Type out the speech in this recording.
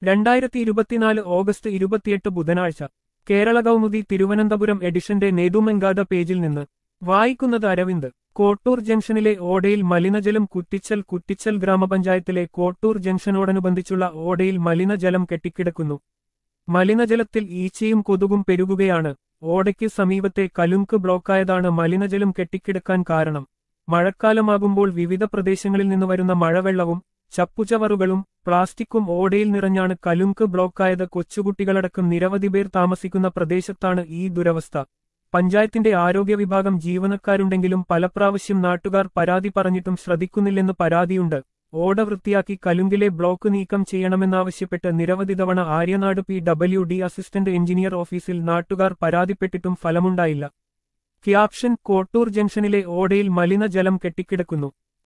രണ്ടായിരത്തി ഇരുപത്തിനാല് ഓഗസ്റ്റ് ഇരുപത്തിയെട്ട് ബുധനാഴ്ച കേരള കൗമുദി തിരുവനന്തപുരം എഡിഷന്റെ നേതുമെങ്കാത പേജിൽ നിന്ന് വായിക്കുന്നത് അരവിന്ദ് കോട്ടൂർ ജംഗ്ഷനിലെ ഓടയിൽ മലിനജലം കുറ്റിച്ചൽ കുറ്റിച്ചൽ ഗ്രാമപഞ്ചായത്തിലെ കോട്ടൂർ ജംഗ്ഷനോടനുബന്ധിച്ചുള്ള ഓടയിൽ മലിനജലം കെട്ടിക്കിടക്കുന്നു മലിനജലത്തിൽ ഈച്ചയും കൊതുകും പെരുകുകയാണ് ഓടയ്ക്ക് സമീപത്തെ കലുങ്ക് ബ്ലോക്കായതാണ് മലിനജലം കെട്ടിക്കിടക്കാൻ കാരണം മഴക്കാലമാകുമ്പോൾ വിവിധ പ്രദേശങ്ങളിൽ നിന്ന് വരുന്ന മഴവെള്ളവും ചപ്പുചവറുകളും പ്ലാസ്റ്റിക്കും ഓടയിൽ നിറഞ്ഞാണ് കലുങ്ക് ബ്ലോക്കായത് കൊച്ചുകുട്ടികളടക്കം നിരവധി പേർ താമസിക്കുന്ന പ്രദേശത്താണ് ഈ ദുരവസ്ഥ പഞ്ചായത്തിന്റെ ആരോഗ്യ വിഭാഗം ജീവനക്കാരുണ്ടെങ്കിലും പലപ്രാവശ്യം നാട്ടുകാർ പരാതി പറഞ്ഞിട്ടും ശ്രദ്ധിക്കുന്നില്ലെന്ന് പരാതിയുണ്ട് ഓട വൃത്തിയാക്കി കലുങ്കിലെ ബ്ലോക്ക് നീക്കം ചെയ്യണമെന്നാവശ്യപ്പെട്ട് നിരവധി തവണ Aryanad P W D assistant engineer ഓഫീസിൽ നാട്ടുകാർ പരാതിപ്പെട്ടിട്ടും ഫലമുണ്ടായില്ല ക്യാപ്ഷൻ കോട്ടൂർ ജംഗ്ഷനിലെ ഓടയിൽ മലിനജലം കെട്ടിക്കിടക്കുന്നു